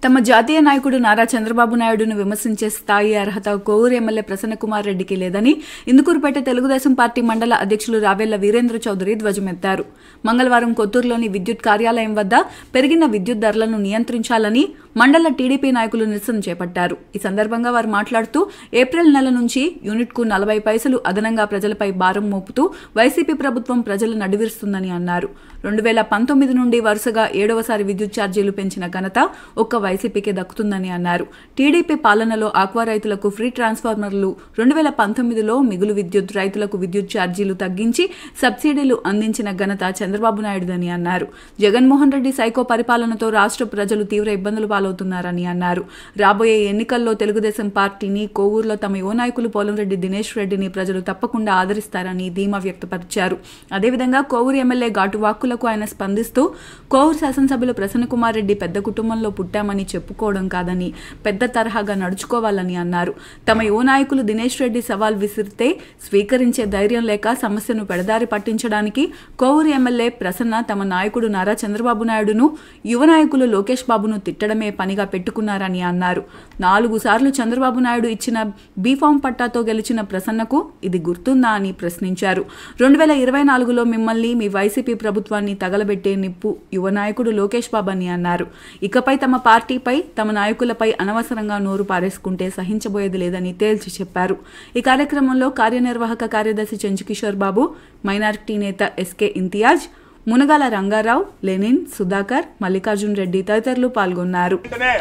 తమ జాతీయ నాయకుడు నారా చంద్రబాబు నాయుడును విమర్శించే స్థాయి అర్హత కోవూరు ఎమ్మెల్యే ప్రసన్నకుమార్ రెడ్డికి లేదని ఇందుకూరుపేట తెలుగుదేశం పార్టీ మండల అధ్యక్షులు రావెల్ల వీరేంద్ర చౌదరి ధ్వజమెత్తారు మంగళవారం కొత్తూరులోని విద్యుత్ కార్యాలయం వద్ద పెరిగిన విద్యుత్ ధరలను నియంత్రించాలని మండల టీడీపీ నాయకులు నిరసన చేపట్టారు ఈ సందర్భంగా వారు మాట్లాడుతూ ఏప్రిల్ నెల నుంచి యూనిట్కు నలభై పైసలు అదనంగా ప్రజలపై భారం మోపుతూ వైసీపీ ప్రభుత్వం ప్రజలు నడివిరుస్తుందని అన్నారు రెండు వేల పంతొమ్మిది నుండి వరుసగా ఏడవసారి విద్యుత్ ఛార్జీలు పెంచిన ఘనత ఒక్క వైసీపీకే దక్కుతుందని అన్నారు టీడీపీ పాలనలో ఆక్వా రైతులకు ఫ్రీ ట్రాన్స్ఫార్మర్లు రెండు వేల పంతొమ్మిదిలో మిగులు విద్యుత్ రైతులకు విద్యుత్ ఛార్జీలు తగ్గించి సబ్సిడీలు అందించిన ఘనత చంద్రబాబు నాయుడుదని అన్నారు జగన్మోహన్ రెడ్డి సైకో పరిపాలనతో రాష్ట్ర ప్రజలు తీవ్ర ఇబ్బందులు పాలవుతున్నారని అన్నారు రాబోయే ఎన్నికల్లో తెలుగుదేశం పార్టీని కోవూరులో తమ యువ నాయకులు పోలంరెడ్డి దినేష్ రెడ్డిని ప్రజలు తప్పకుండా ఆదరిస్తారని ధీమా వ్యక్తపరిచారు అదేవిధంగా కోవూరు ఎమ్మెల్యే ఘాటు వాక్కులకు ఆయన స్పందిస్తూ కోవూరు శాసనసభ్యులు ప్రసన్నకుమార్ రెడ్డి పెద్ద కుటుంబంలో పుట్టామని చెప్పుకోవడం కాదని పెద్ద తరహాగా నడుచుకోవాలని అన్నారు తమ యువ నాయకులు దినేష్ రెడ్డి సవాల్ విసిరితే స్వీకరించే ధైర్యం లేక సమస్యను పెడదారి పట్టించడానికి కోవూరు ఎమ్మెల్యే ప్రసన్న తమ నాయకుడు నారా చంద్రబాబు నాయుడును యువ నాయకులు లోకేష్ బాబును తిట్టడమే పనిగా పెట్టుకున్నారని అన్నారు నాలుగు సార్లు చంద్రబాబు నాయుడు ఇచ్చిన బీఫామ్ పట్టాతో గెలిచిన ప్రసన్నకు ఇది గుర్తుందా అని ప్రశ్నించారు రెండు వేల ఇరవై నాలుగులో మిమ్మల్ని మీ వైసీపీ ప్రభుత్వాన్ని తగలబెట్టే నిప్పు యువ నాయకుడు లోకేష్ బాబు అని అన్నారు ఇకపై తమ పార్టీపై తమ నాయకులపై అనవసరంగా నోరు పారేసుకుంటే సహించబోయేది లేదని తేల్చి చెప్పారు ఈ కార్యక్రమంలో కార్యనిర్వాహక కార్యదర్శి చెంచుకిషోర్ బాబు మైనారిటీ నేత ఎస్కే ఇంతియాజ్ మునగాల రంగారావు లెనిన్ సుధాకర్ మల్లికార్జున్ రెడ్డి తదితరులు పాల్గొన్నారు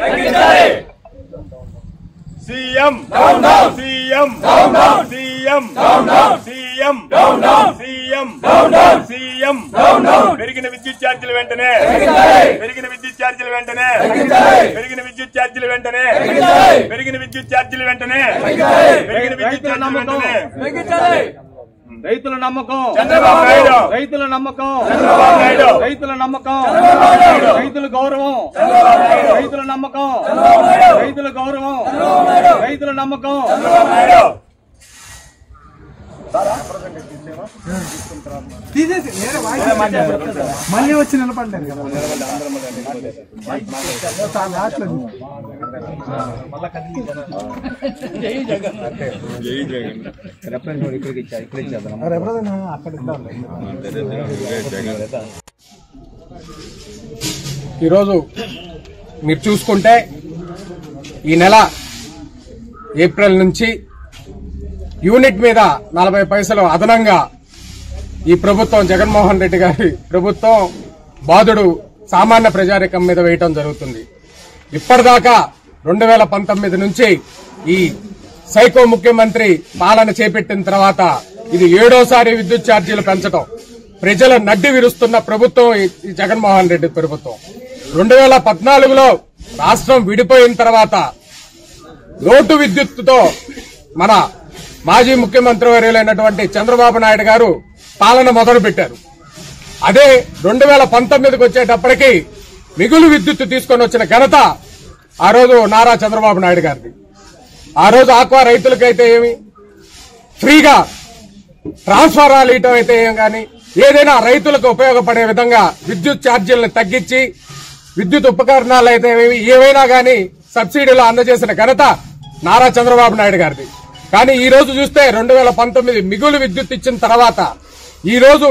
CM CM CM CM CM CM పెరిగిన విద్యుత్ ఛార్జీలు వెంటనే పెరిగిన విద్యుత్ ఛార్జీలు వెంటనే పెరిగిన విద్యుత్ ఛార్జీలు వెంటనే పెరిగిన విద్యుత్ ఛార్జీలు వెంటనే పెరిగిన విద్యుత్ ఛార్జీలు వెంటనే రైతుల నమ్మకం చంద్రబాబు నాయుడు రైతుల నమ్మకం చంద్రబాబు నాయుడు రైతుల నమ్మకం రైతుల గౌరవం రైతుల నమ్మకం రైతుల గౌరవం రైతుల నమ్మకం చంద్రబాబు నాయుడు తీసేసి నేనే వాయిస్ మళ్ళీ వచ్చి నిలబడ్డారు కదా తా- లాస్ట్లో రెఫరెన్స్ అక్కడ ఉండాలి. ఈరోజు మీరు చూసుకుంటే ఈ నెల ఏప్రిల్ నుంచి యూనిట్ మీద నలభై పైసలు అదనంగా ఈ ప్రభుత్వం జగన్మోహన్ రెడ్డి గారి ప్రభుత్వం బాధుడు సామాన్య ప్రజారికం మీద వేయటం జరుగుతుంది ఇప్పటిదాకా రెండు వేల పంతొమ్మిది నుంచి ఈ సైకో ముఖ్యమంత్రి పాలన చేపట్టిన తర్వాత ఇది ఏడోసారి విద్యుత్ ఛార్జీలు పెంచడం ప్రజల నడ్డి విరుస్తున్న ప్రభుత్వం ఈ ఈ జగన్మోహన్ రెడ్డి ప్రభుత్వం రెండు వేల పద్నాలుగులో రాష్ట్రం విడిపోయిన తర్వాత లోటు విద్యుత్తుతో మన మాజీ ముఖ్యమంత్రి వర్యులైనటువంటి చంద్రబాబు నాయుడు గారు పాలన మొదలు పెట్టారు అదే రెండు వేల పంతొమ్మిదికి వచ్చేటప్పటికి మిగులు విద్యుత్ తీసుకొని వచ్చిన ఘనత ఆ రోజు నారా చంద్రబాబు నాయుడు గారిది ఆ రోజు ఆక్వా రైతులకైతే ఏమి ఫ్రీగా ట్రాన్స్ఫారాలు ఇయటం అయితే ఏం కానీ ఏదైనా రైతులకు ఉపయోగపడే విధంగా విద్యుత్ ఛార్జీలను తగ్గించి విద్యుత్ ఉపకరణాలు అయితే ఏవి- ఏవైనా కానీ సబ్సిడీలు అందజేసిన ఘనత నారా చంద్రబాబు నాయుడు గారిది కానీ ఈ రోజు చూస్తే రెండు వేల పంతొమ్మిది మిగులు విద్యుత్ ఇచ్చిన తర్వాత ఈ రోజు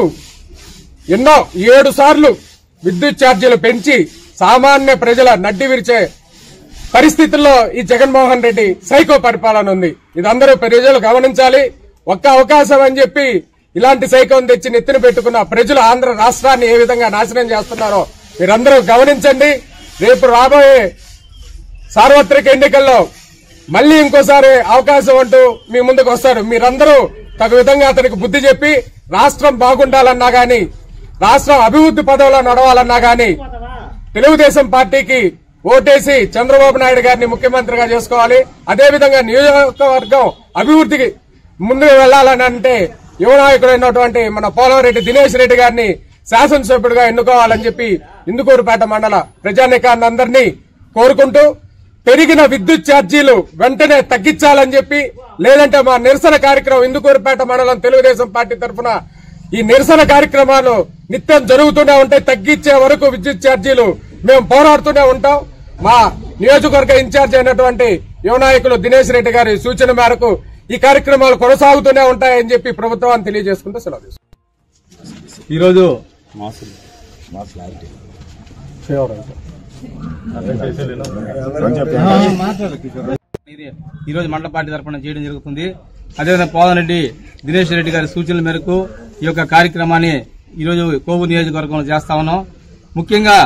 ఎన్నో ఏడు సార్లు విద్యుత్ ఛార్జీలు పెంచి సామాన్య ప్రజల నడ్డి విరిచే పరిస్థితుల్లో ఈ జగన్మోహన్ రెడ్డి సైకో పరిపాలన ఉంది ఇదందరూ ప్రజలు గమనించాలి ఒక్క అవకాశం అని చెప్పి ఇలాంటి సైకోను తెచ్చి నెత్తిన పెట్టుకున్న ప్రజలు ఆంధ్ర రాష్ట్రాన్ని ఏ విధంగా నాశనం చేస్తున్నారో మీరందరూ గమనించండి రేపు రాబోయే సార్వత్రిక ఎన్నికల్లో మళ్ళీ ఇంకోసారి అవకాశం అంటూ మీ ముందుకు వస్తారు మీరందరూ తగు విధంగా అతనికి బుద్ధి చెప్పి రాష్ట్రం బాగుండాలన్నా గాని రాష్ట్రం అభివృద్ధి పదవిలో నడవాలన్నా గాని తెలుగుదేశం పార్టీకి ఓటేసి చంద్రబాబు నాయుడు గారిని ముఖ్యమంత్రిగా చేసుకోవాలి అదేవిధంగా నియోజకవర్గం అభివృద్ధికి ముందుకు వెళ్లాలని అంటే యువ నాయకుడైనటువంటి మన పోలవరెడ్డి దినేష్ రెడ్డి గారిని శాసనసభ్యుడిగా ఎన్నుకోవాలని చెప్పి ఇందుకూరుపేట మండల ప్రజానికాన్ని అందరినీ కోరుకుంటూ పెరిగిన విద్యుత్ ఛార్జీలు వెంటనే తగ్గించాలని చెప్పి లేదంటే మా నిరసన కార్యక్రమం ఇందుకూరుపేట మండలం తెలుగుదేశం పార్టీ తరఫున ఈ నిరసన కార్యక్రమాలు నిత్యం జరుగుతూనే ఉంటాయి తగ్గించే వరకు విద్యుత్ ఛార్జీలు మేము పోరాడుతూనే ఉంటాం మా నియోజకవర్గ ఇన్ఛార్జ్ అయినటువంటి యువ నాయకులు దినేష్ రెడ్డి గారి సూచన మేరకు ఈ కార్యక్రమాలు కొనసాగుతూనే ఉంటాయని చెప్పి ప్రభుత్వాన్ని తెలియజేసుకుంటూ సెలవు తీసుకుంటాం. ఈరోజు ఇది ఈరోజు మండల పార్టీ తరఫున చేయడం జరుగుతుంది అదేవిధంగా పోదన్ రెడ్డి దినేష్ రెడ్డి గారి సూచనల మేరకు ఈ యొక్క కార్యక్రమాన్ని ఈరోజు కోవూరు నియోజకవర్గంలో చేస్తా ఉన్నాం ముఖ్యంగా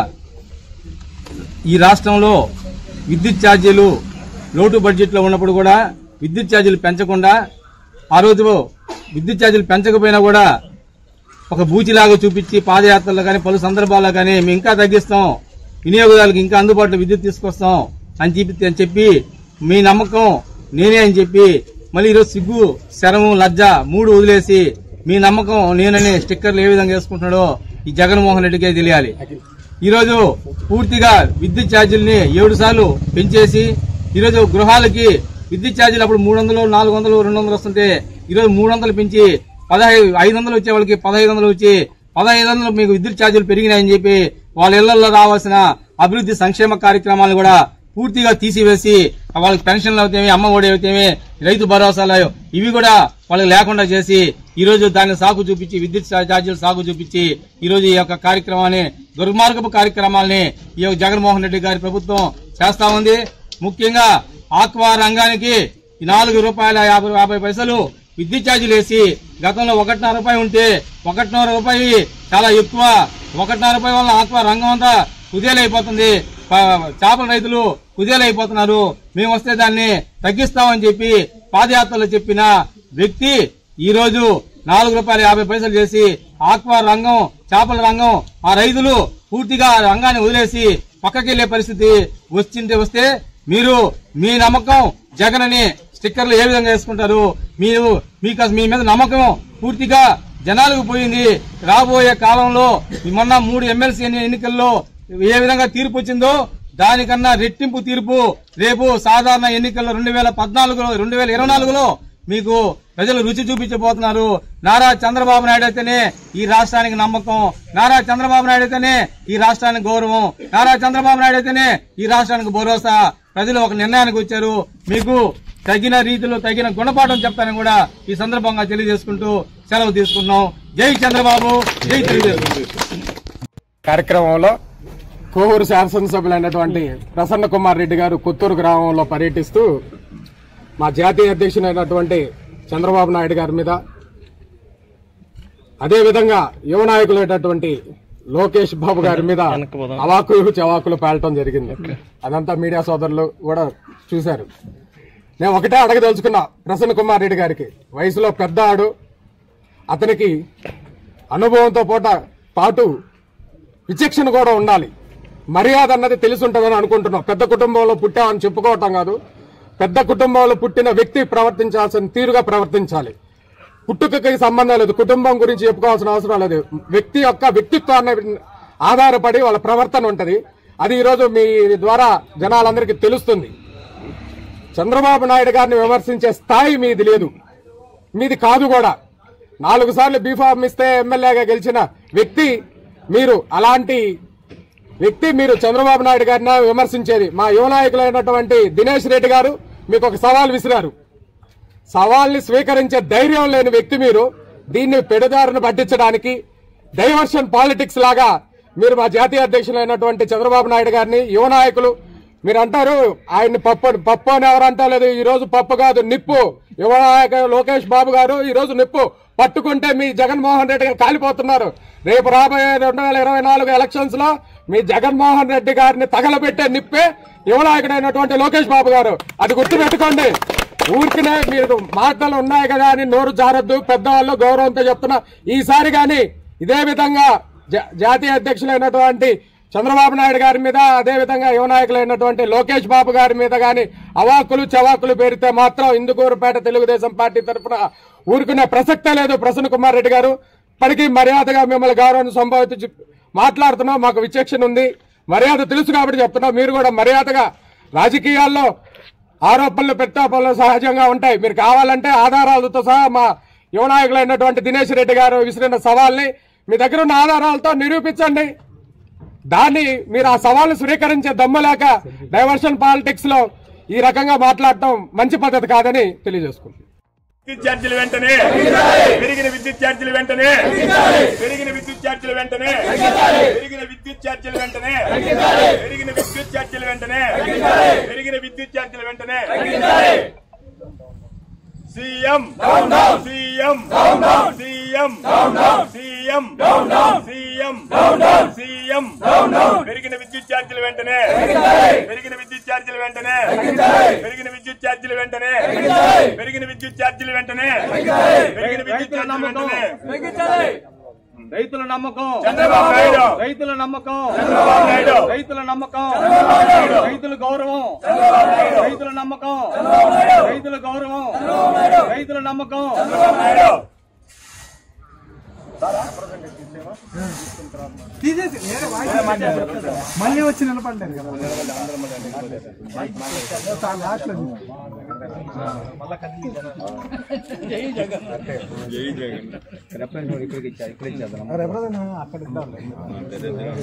ఈ రాష్ట్రంలో విద్యుత్ ఛార్జీలు లోటు బడ్జెట్లో ఉన్నప్పుడు కూడా విద్యుత్ ఛార్జీలు పెంచకుండా ఆ రోజు విద్యుత్ ఛార్జీలు పెంచకపోయినా కూడా ఒక బూచిలాగా చూపించి పాదయాత్రలో కానీ పలు సందర్భాల్లో కానీ మేము ఇంకా తగ్గిస్తాం వినియోగదారులకు ఇంకా అందుబాటులో విద్యుత్ తీసుకొస్తాం అని చెప్పి అని చెప్పి మీ నమ్మకం నేనే అని చెప్పి మళ్ళీ ఈరోజు సిగ్గు శరము లజ్జ మూడు వదిలేసి మీ నమ్మకం నేనని స్టిక్కర్లు ఏ విధంగా వేసుకుంటున్నాడో ఈ జగన్మోహన్ రెడ్డికే తెలియాలి ఈరోజు పూర్తిగా విద్యుత్ ఛార్జీలని ఏడు సార్లు పెంచేసి ఈరోజు గృహాలకి విద్యుత్ ఛార్జీలు అప్పుడు మూడు వందలు నాలుగు వందలు రెండు వందలు వస్తుంటే ఈరోజు మూడు వందలు పెంచి పదహైదు ఐదు వందలు వచ్చే వాళ్ళకి పదహైదు వందలు వచ్చి పదహైదు వందలు మీకు విద్యుత్ ఛార్జీలు పెరిగినాయని చెప్పి వాళ్ళ ఇళ్లలో రావాల్సిన అభివృద్ధి సంక్షేమ కార్యక్రమాలు కూడా పూర్తిగా తీసివేసి వాళ్ళకి పెన్షన్లు అవుతాయి అమ్మ ఒడి అవుతాయి రైతు భరోసాలు ఇవి కూడా వాళ్ళకి లేకుండా చేసి ఈ రోజు దాన్ని సాగు చూపించి విద్యుత్ ఛార్జీలు సాగు చూపించి ఈ రోజు ఈ యొక్క కార్యక్రమాన్ని దుర్మార్గపు కార్యక్రమాల్ని ఈ యొక్క జగన్మోహన్ రెడ్డి గారి ప్రభుత్వం చేస్తా ఉంది ముఖ్యంగా ఆక్వా రంగానికి ఈ నాలుగు రూపాయల యాభై యాభై పైసలు విద్యుత్ ఛార్జీలు వేసి గతంలో ఒకటిన్నర రూపాయి ఉంటే ఒకటిన్నర రూపాయి చాలా ఎక్కువ ఒకటిన్నర రూపాయి వల్ల ఆక్వా రంగం అంతా కుదేలైపోతుంది ప- చేపల రైతులు కుదేలైపోతున్నారు మేము వస్తే దాన్ని తగ్గిస్తామని చెప్పి పాదయాత్రలో చెప్పిన వ్యక్తి ఈ రోజు నాలుగు రూపాయల యాభై పైసలు చేసి ఆక్వా రంగం చేపల రంగం ఆ రైతులు పూర్తిగా ఆ రంగాన్ని వదిలేసి పక్కకెళ్లే పరిస్థితి వచ్చింటే వస్తే మీరు మీ నమ్మకం జగన్ అని స్టిక్కర్లు ఏ విధంగా వేసుకుంటారు మీరు మీకు అసలు మీ మీద నమ్మకం పూర్తిగా జనాలకు పోయింది రాబోయే కాలంలో ఈ మొన్న మూడు ఎమ్మెల్సీ ఎన్నికల్లో ఏ విధంగా తీర్పు వచ్చిందో దానికన్నా రెట్టింపు తీర్పు రేపు సాధారణ ఎన్నికల్లో రెండు వేల పద్నాలుగులో రెండు వేల ఇరవై నాలుగులో మీకు ప్రజలు రుచి చూపించబోతున్నారు నారా చంద్రబాబు నాయుడు అయితేనే ఈ రాష్ట్రానికి నమ్మకం నారా చంద్రబాబు నాయుడు అయితేనే ఈ రాష్ట్రానికి గౌరవం నారా చంద్రబాబు నాయుడు అయితేనే ఈ రాష్ట్రానికి భరోసా ప్రజలు ఒక నిర్ణయానికి వచ్చారు మీకు తగిన రీతిలో తగిన గుణపాఠం చెప్తానని కూడా ఈ సందర్భంగా తెలియజేసుకుంటూ సెలవు తీసుకుంటున్నాం జై చంద్రబాబు జై తెలుగుదేశం కార్యక్రమంలో కోవూరు శాసనసభ్యులైనటువంటి ప్రసన్న కుమార్ రెడ్డి గారు కొత్తూరు గ్రామంలో పర్యటిస్తూ మా జాతీయ అధ్యక్షుడైనటువంటి చంద్రబాబు నాయుడు గారి మీద అదేవిధంగా యువ నాయకులైనటువంటి లోకేష్ బాబు గారి మీద అవాకులు చవాకులు పేలటం జరిగింది అదంతా మీడియా సోదరులు కూడా చూశారు నేను ఒకటే అడగదలుచుకున్నా ప్రసన్న కుమార్ రెడ్డి గారికి వయసులో పెద్ద ఆడు అతనికి అనుభవంతో పూట పాటు విచక్షణ కూడా ఉండాలి మర్యాద అన్నది తెలిసి ఉంటుందని అనుకుంటున్నాం పెద్ద కుటుంబంలో పుట్టామని చెప్పుకోవటం కాదు పెద్ద కుటుంబంలో పుట్టిన వ్యక్తి ప్రవర్తించాల్సిన తీరుగా ప్రవర్తించాలి పుట్టుకకి సంబంధం లేదు కుటుంబం గురించి చెప్పుకోవాల్సిన అవసరం లేదు వ్యక్తి యొక్క వ్యక్తిత్వాన్ని ఆధారపడి వాళ్ళ ప్రవర్తన ఉంటది అది ఈరోజు మీ ద్వారా జనాలందరికీ తెలుస్తుంది చంద్రబాబు నాయుడు గారిని విమర్శించే స్థాయి మీది లేదు మీది కాదు కూడా నాలుగు సార్లు బీఫామ్ ఇస్తే ఎమ్మెల్యేగా గెలిచిన వ్యక్తి మీరు అలాంటి వ్యక్తి మీరు చంద్రబాబు నాయుడు గారిని విమర్శించేది మా యువ నాయకులైనటువంటి దినేష్ రెడ్డి గారు మీకు ఒక సవాల్ విసిరారు సవాల్ని స్వీకరించే ధైర్యం లేని వ్యక్తి మీరు దీన్ని పెడదారిని పట్టించడానికి డైవర్షన్ పాలిటిక్స్ లాగా మీరు మా జాతీయ అధ్యక్షులైనటువంటి చంద్రబాబు నాయుడు గారిని యువ నాయకులు మీరు అంటారు ఆయన్ని పప్పు పప్పు అని ఎవరు అంటలేదు ఈ రోజు పప్పు కాదు నిప్పు యువ నాయక లోకేష్ బాబు గారు ఈ రోజు నిప్పు పట్టుకుంటే మీ జగన్మోహన్ రెడ్డి గారు కాలిపోతున్నారు రేపు రాబోయే రెండు వేల ఇరవై నాలుగు ఎలక్షన్స్ లో మీ జగన్మోహన్ రెడ్డి గారిని తగలబెట్టే నిప్పే యువ నాయకుడైనటువంటి లోకేష్ బాబు గారు అది గుర్తుపెట్టుకోండి ఊరికినే మీరు మాటలు ఉన్నాయి కదా అని నోరు జారద్దు పెద్దవాళ్ళు గౌరవంతో చెప్తున్నా ఈసారి గాని ఇదే విధంగా జా- జాతీయ అధ్యక్షులైనటువంటి చంద్రబాబు నాయుడు గారి మీద అదే విధంగా యువ నాయకులైనటువంటి లోకేష్ బాబు గారి మీద గాని అవాకులు చవాకులు పేరితే మాత్రం ఇందుకూరుపేట తెలుగుదేశం పార్టీ తరఫున ఊరుకునే ప్రసక్తే లేదు ప్రసన్న కుమార్ రెడ్డి గారు ఇప్పటికీ మర్యాదగా మిమ్మల్ని గౌరవాన్ని సంభవించి మాట్లాడుతున్నాం మాకు విచక్షణ ఉంది మర్యాద తెలుసు కాబట్టి చెప్తున్నాం మీరు కూడా మర్యాదగా రాజకీయాల్లో ఆరోపణలు ప్రత్యాపనలు సహజంగా ఉంటాయి మీరు కావాలంటే ఆధారాలతో సహా మా యువ నాయకులైనటువంటి దినేష్ రెడ్డి గారు విసిరిన సవాల్ని మీ దగ్గర ఉన్న ఆధారాలతో నిరూపించండి దాన్ని మీరు ఆ సవాలు స్వీకరించే దమ్ము లేక డైవర్షన్ పాలిటిక్స్ లో ఈ రకంగా మాట్లాడటం మంచి పద్ధతి కాదని తెలియజేసుకుంటున్నాను విద్యుత్ ఛార్జీలు వెంటనే పెరిగిన విద్యుత్ ఛార్జీలు వెంటనే పెరిగిన విద్యుత్ ఛార్జీలు వెంటనే పెరిగిన విద్యుత్ ఛార్జీలు వెంటనే పెరిగిన విద్యుత్ ఛార్జీలు వెంటనే పెరిగిన విద్యుత్ ఛార్జీలు వెంటనే CM CM CM CM CM CM పెరిగిన విద్యుత్ ఛార్జీలు వెంటనే పెరిగిన విద్యుత్ ఛార్జీలు వెంటనే పెరిగిన విద్యుత్ ఛార్జీలు వెంటనే పెరిగిన విద్యుత్ ఛార్జీలు వెంటనే పెరిగిన విద్యుత్ రైతుల ఛార్జీలు నమ్మకం వెంటనే రైతుల నమ్మకం చంద్రబాబు నాయుడు రైతుల నమ్మకం చంద్రబాబు నాయుడు రైతుల నమ్మకం రైతుల గౌరవం రైతుల నమ్మకం రైతుల గౌరవం రైతుల నమ్మకం నాయుడు తీసేసి వేరే వాయిస్ మళ్ళీ వచ్చి నిలబడ్డారు కదా లాస్ట్ లో రిప్రజెంట్ అక్కడ ఇద్దాం